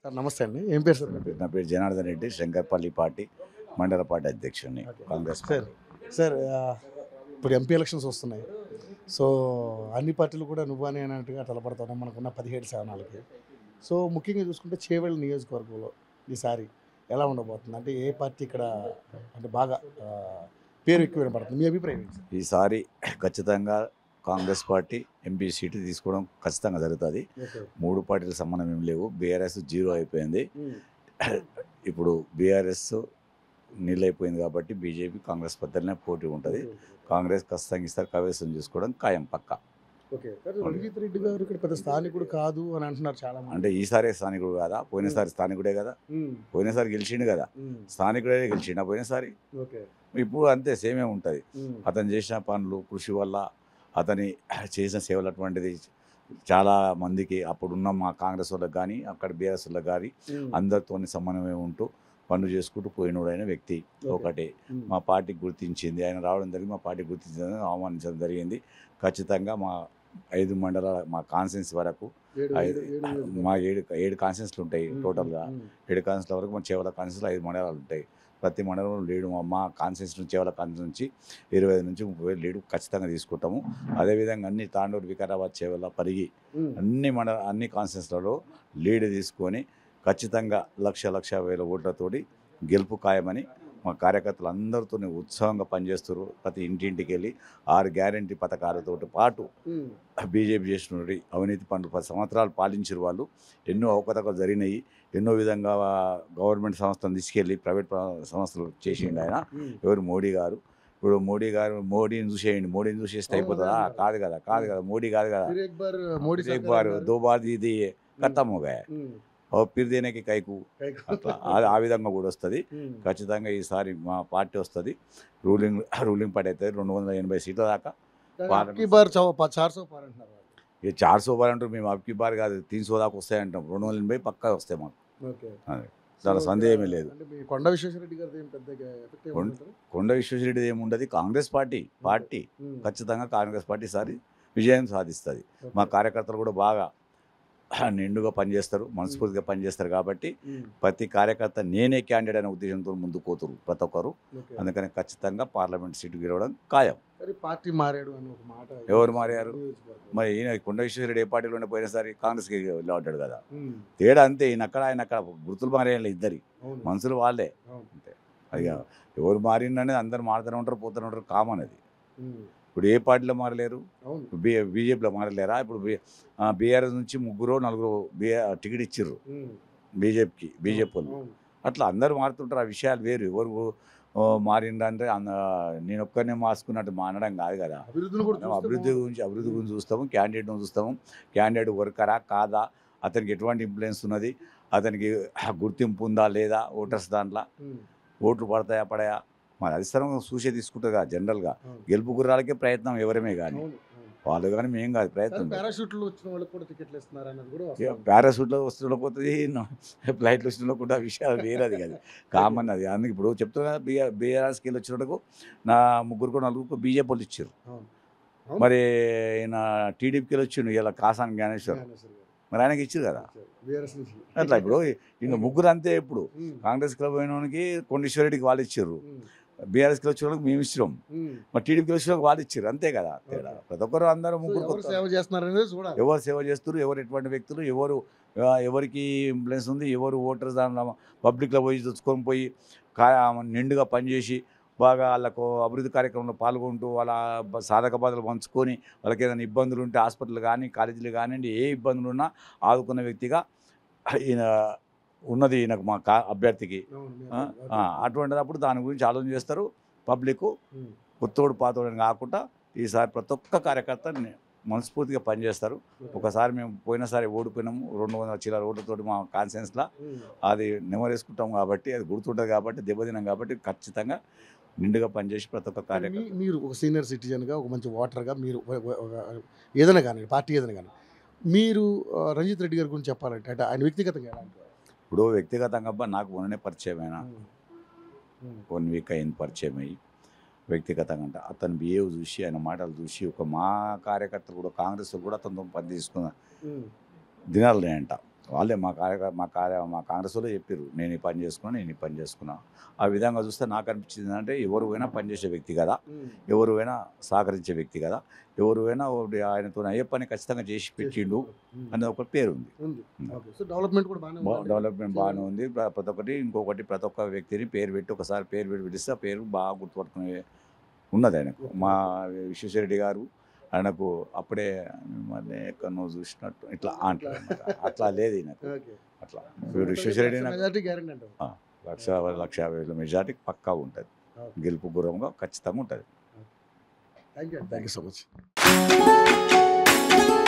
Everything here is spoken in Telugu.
సార్ నమస్తే అండి ఏం పేరు సార్ మీ పేరు? నా పేరు జనార్దన్ రెడ్డి శంకర్పల్లి పార్టీ మండల పార్టీ అధ్యక్షుడిని ఓకే. కాంగ్రెస్ సార్ సార్ ఆ, ఇప్పుడు ఎంపీ ఎలక్షన్స్ వస్తున్నాయి సో అన్ని పార్టీలు కూడా నువ్వు అని అన్నట్టుగా తలపడుతున్నాయి మనకున్న పదిహేడు స్థానాలకి సో ముఖ్యంగా చూసుకుంటే చేవెళ్ళ నియోజకవర్గంలో ఈసారి ఎలా ఉండబోతుంది అంటే ఏ పార్టీ ఇక్కడ అంటే బాగా ఆ, పేరు ఎక్కువ వినపడుతుంది మీ అభిప్రాయం ఏంటి సార్ ఈసారి ఖచ్చితంగా కాంగ్రెస్ పార్టీ ఎంపీ సీటు తీసుకోవడం ఖచ్చితంగా జరుగుతుంది ఓకే మూడు పార్టీల సంబంధం ఏం లేవు బీఆర్ఎస్ జీరో అయిపోయింది ఇప్పుడు బీఆర్ఎస్ నీళ్ళు అయిపోయింది కాబట్టి బీజేపీ కాంగ్రెస్ పద్ధతినే పోటీ ఉంటుంది కాంగ్రెస్ ఖచ్చితంగా ఇస్తారు కవేశం చేసుకోవడం ఖాయం పక్క ఓకే కానీ రంజిత్ రెడ్డి గారు ఇక్కడ పెద్ద స్థానికుడు కాదు అని అంటున్నారు చాలా మంది అంటే ఈసారి స్థానికుడు కాదా పోయినసారి స్థానికుడే కదా ఉమ్, పోయినసారి గెలిచిండు కదా ఉమ్, స్థానికుడే గెలిచిండు పోయినసారి ఓకే ఇప్పుడు అంతే సేమే ఉంటుంది ఉమ్, అతను చేసిన పనులు కృషి వల్ల అతని చేసిన సేవలు అటువంటిది చాలా మందికి అప్పుడున్న మా కాంగ్రెస్ వాళ్ళకి కానీ అక్కడ బీఆర్ఎస్ వాళ్ళకి కానీ ఉమ్, అందరితో సమన్వయమే ఉంటూ పనులు చేసుకుంటూ పోయినోడైన వ్యక్తి ఓకే. ఒకటే ఉమ్, మా పార్టీ గుర్తించింది ఆయన రావడం జరిగింది మా పార్టీ గుర్తించిందని ఆహ్వానించడం జరిగింది ఖచ్చితంగా మా ఐదు మండలాల మా కాన్సెన్స్ వరకు ఏడు, ఐదు- ఏడు, ఏడు, ఏడు. మా ఏడు ఏడు కాన్సెన్స్లు ఉంటాయి ఉమ్, టోటల్గా ఉమ్, ఏడు కాన్సెన్స్ల వరకు మన చేవల కాన్సెన్స్లో ఐదు మండలాలు ఉంటాయి ప్రతి మండలంలో లీడు మా- మా కాన్సెన్స్ నుంచి చేవల కాన్సెన్స్ నుంచి ఇరవై ఐదు నుంచి ముప్పై వేలు లీడు ఖచ్చితంగా తీసుకుంటాము అదేవిధంగా అన్ని తాండూరు వికారాబాద్ చేవల పరిగి ఉమ్, అన్ని మండల అన్ని కాన్సెన్స్లలో లీడ్ తీసుకొని ఖచ్చితంగా లక్ష లక్ష వేల ఓట్లతోటి గెలుపు ఖాయమని మా కార్యకర్తలు అందరితో ఉత్సాహంగా పనిచేస్తారు ప్రతి ఇంటింటికి వెళ్ళి ఆరు గ్యారంటీ పథకాలతో పాటు ఉమ్, బీజేపీ చేసిన అవినీతి పనులు పది సంవత్సరాలు పాలించిన వాళ్ళు ఎన్నో అవకతవకలు జరిగినాయి ఎన్నో విధంగా గవర్నమెంట్ సంస్థలు తీసుకెళ్ళి ప్రైవేట్ ప్ర- సంస్థలు చేసిండు ఆయన ఉమ్. ఎవరు మోడీ గారు ఇప్పుడు మోడీ గారు మోడీని చూసేయండి మోడీని చూసేస్తే అయిపోతుందా కాదు కదా కాదు కదా మోడీ కాదు కదా फिर एक बार मोदी एक सरकार बार अगर- दो बार ఇది ఖతం हो गया हम्म, और फिर देने की కైకు कहीं को- అట్లా ఆ- ఆ విధంగా కూడా వస్తుంది हम्म, ఖచ్చితంగా ఈసారి మా పార్టీ వస్తుంది రూలింగ్ రూలింగ్ పార్టీ అవుతుంది రెండు వందల ఎనభై సీట్ల దాకా కానీ बार- आपकी बार चौ पा- चार सौ पार అంటున్నారు వాళ్ళు. ఇక చార్ సో బార్ అంటారు మేము అబ్కి బార్ కాదు తీన్ సో దాకా వస్తాయంటాం రెండు వందల ఎనభై పక్కా వస్తాయి మాకు ఓకే అదే. దాంట్లో సందేహమే లేదు అంటే మీ కొండ విశ్వేశ్వరరెడ్డి గారిది ఏం పెద్దగా ఎఫెక్ట్ ఏమి కొండ- ఉండదు? కొండ విశ్వేశ్వరరెడ్డి ఏముండదు కాంగ్రెస్ పార్టీ పార్టీ ఉమ్, ఖచ్చితంగా కాంగ్రెస్ పార్టీ ఈసారి విజయం సాధిస్తుంది ఓకే. మా కార్యకర్తలు కూడా బాగా నిండుగా పనిచేస్తారు మనస్ఫూర్తిగా పనిచేస్తారు కాబట్టి ఉమ్, ప్రతి కార్యకర్త నేనే క్యాండిడేట్ అనే ఉద్దేశంతో ముందుకు పోతారు ప్రతి ఒక్కరు ఓకే. అందుకని ఖచ్చితంగా పార్లమెంట్ సీటు గెలవడం ఖాయం మరి పార్టీ మారాడు అని ఒక మాట ఎవరు మారారు? నియోజకవర్గం. మరి ఈయన కొండ విశ్వేశ్వరరెడ్డి ఏ పార్టీలో ఉండే పోయినసారి కాంగ్రెస్కి వెళ్ళాడు కదా ఉమ్, తేడా అంతే ఈయన అక్కడ ఆయన అక్కడ గుర్తులు మారేయాలి ఇద్దరి అవును, మనుషులు వాళ్ళే అవును. అంతే అది ఇక ఎవరు మారిందనేది అందరు మారుతూనే ఉంటారు పోతూనే ఉంటారు కామన్ అది ఉమ్, ఇప్పుడు ఏ పార్టీలో మారలేరు అవును బీ బీజేపీలో మారలేరా ఇప్పుడు బీ బీఆర్ఎస్ నుంచి ముగ్గురు నలుగురు బీ టికెట్ ఇచ్చిర్రు ఉమ్, బీజేపీకి బీజేపీ వాళ్ళు అవును. అట్లా అందరూ మారుతుంటారు ఆ విషయాలు వేరు ఎవరు ఓ, మారిందంటే అంద నేను ఒక్కరినే మార్చుకున్నట్టు మానడం కాదు కదా అభివృద్ధిని కూడా మేము చూస్తే అభివృద్ధి గురించి అభివృద్ధి గురించి చూస్తాము క్యాండిడేట్ను చూస్తాము క్యాండిడేట్ వర్కరా కాదా అతనికి ఎటువంటి ఇన్ఫ్లుయెన్స్ ఉన్నది అతనికి గుర్తింపు ఉందా లేదా ఓటర్స్ దాంట్లో ఉమ్, ఓట్లు పడతాయా పడాయా మరి అధిస్థానం చూసే తీసుకుంటుంది కదా జనరల్గా అవును. గెలుపు గుర్రాలకే ప్రయత్నం ఎవరమే కానీ అవును, అవును. వాళ్ళు కానీ మేము కాదు కానీ ప్రయత్నం పారాషూట్లు వచ్చిన వాళ్ళకి కూడా టికెట్లు ఇస్తున్నారు అన్నది కూడా వాస్తవం. పారాసూట్లో వస్తున్న పోతుంది ఫ్లైట్లో వస్తున్న కూడా విషయాలు వేరే అది కాదు కామన్ అది అందుకే ఇప్పుడు చెప్తున్నా బీఆర్ బీఆర్ఎస్కి వెళ్ళి వచ్చినట్టుకు నా ముగ్గురుకు నలుగురికి బీజేపీ వాళ్ళు ఇచ్చారు అవును. అవును. మరి ఈయన టీడీపీకి వెళ్ళి వచ్చిండు ఇలా కాసాన్ జ్ఞానేశ్వర్ జ్ఞానేశ్వర్ గారు. మరి ఆయనకి ఇచ్చారు కదా బీఆర్ఎస్ నుంచి. అట్లా ఇప్పుడు ఈయన ముగ్గురు అంతే ఇప్పుడు ఉమ్, కాంగ్రెస్ క్లబ్ అయినోనికి కొండేశ్వరరెడ్డికి వాళ్ళు ఇచ్చారు ఉమ్, బీఆర్ఎస్కి వచ్చిన వాళ్ళకి మేము ఇచ్చినాం ఉమ్. మరి టీడీపీకి వచ్చిన వాళ్ళకి వాళ్ళు ఇచ్చారు అంతే కదా తేడా ప్రతి ఒక్కరు అందరూ సో ముగ్గురు ఎవరు కొత్త- సేవ చేస్తున్నారు అనేది చూడాలి ఎవరు సేవ చేస్తారు ఎవరు ఎటువంటి వ్యక్తులు ఎవరు ఆ, ఎవరికి ఇన్ఫ్లుయెన్స్ ఉంది ఎవరు ఓటర్స్ దాంట్లో పబ్లిక్లో పోయి తెచ్చుకొని పోయి కా నిండుగా పనిచేసి బాగా వాళ్ళకు అభివృద్ధి కార్యక్రమంలో పాల్గొంటూ వాళ్ళ బ- సాధక బాధలు పంచుకొని వాళ్ళకి ఏదైనా ఇబ్బందులు ఉంటే హాస్పిటల్ కానీ కాలేజీలు కానివ్వండి ఏ ఇబ్బందులు ఉన్నా ఆదుకున్న వ్యక్తిగా ఈయన ఉన్నది ఈయనకు మా కా అభ్యర్థికి అవును, మీ ఆ, అభిప్రాయం. ఆ, అటువంటిదప్పుడు దాని గురించి ఆలోచన చేస్తారు పబ్లిక్ ఉమ్, పుత్తోడు పాతోడు అని కాకుండా ఈసారి ప్రతి ఒక్క కార్యకర్త ని- మనస్ఫూర్తిగా పనిచేస్తారు ఓకే. ఒకసారి మేము పోయినసారి ఓడిపోయినాము రెండు వందల చిల్లర ఓట్లతోటి మా కాన్సెన్స్లో ఉమ్, అది నెమరేసుకుంటాం కాబట్టి అది గుర్తుంటుంది కాబట్టి దెబ్బతినాం కాబట్టి ఖచ్చితంగా నిండుగా పనిచేసి ప్రతి ఒక్క మీ- కార్యకర్త మీరు ఒక సీనియర్ సిటిజన్గా ఒక మంచి ఓటర్గా మీరు ఒక- ఒక- ఒక- ఏదైనా కానీ పార్టీ ఏదైనా కానీ మీరు ఆ, రంజిత్ రెడ్డి గారి గురించి చెప్పాలంటే అంటే ఆయన వ్యక్తిగతంగా ఎలాంటి వారు? ఇప్పుడు వ్యక్తిగతంగా అబ్బా నాకు మొన్ననే పరిచయం అయినా ఉమ్, ఉమ్, వన్ వీక్ అయింది పరిచయం అయ్యి వ్యక్తిగతంగా అంటే అతను బిహేవ్ చూసి ఆయన మాటలు చూసి ఒక మా కార్యకర్తలు కూడా కాంగ్రెస్ వాళ్ళు కూడా అతనితో పని తీసుకున్న ఉమ్, దినాలు ఉన్నాయంట వాళ్ళే మా కార్య మా కార్య మా కాంగ్రెస్ వాళ్ళు చెప్పారు నేను ఈ పని చేసుకున్నా నేను ఈ పని చేసుకున్నా ఆ విధంగా చూస్తే నాకు అనిపించింది అంటే ఎవరు పోయినా పనిచేసే వ్యక్తి కదా ఎవరు పోయినా సహకరించే వ్యక్తి కదా ఎవరు పోయినా ఒకటి ఆయనతో అయ్యే పని ఖచ్చితంగా చేసి పెట్టిండు అనేది ఒక పేరు ఉంది ఉంది ఓకే సో డెవలప్మెంట్ కూడా బాగానే బా- ఉందండి. డెవలప్మెంట్ బాగానే ఉంది ప్ర- ప్రతి ఒక్కటి ఇంకొకటి ప్రతి ఒక్క వ్యక్తిని పేరు పెట్టి ఒకసారి పేరు పెట్టి పిలిస్తే ఆ పేరు బాగా గుర్తుపట్టుకునే ఉన్నది ఆయనకు మా విశ్వేశ్వరరెడ్డి గారు ఆయనకు అప్పుడే మిమ్మల్ని ఎక్కడనో చూసినట్టు ఇట్లా అంటారు అన్నమాట. అట్లా లేదు ఈయనకు ఓకే అట్లా ఇప్పుడు విశ్వేశ్వరరెడ్డి నాకు మెజారిటీ గ్యారెంటీ అంటారు లక్ష లక్ష యాభై వేల మెజార్టీ పక్కా ఉంటుంది ఓకే. గెలుపు గురంగా ఖచ్చితంగా ఉంటుంది thank you thank you so much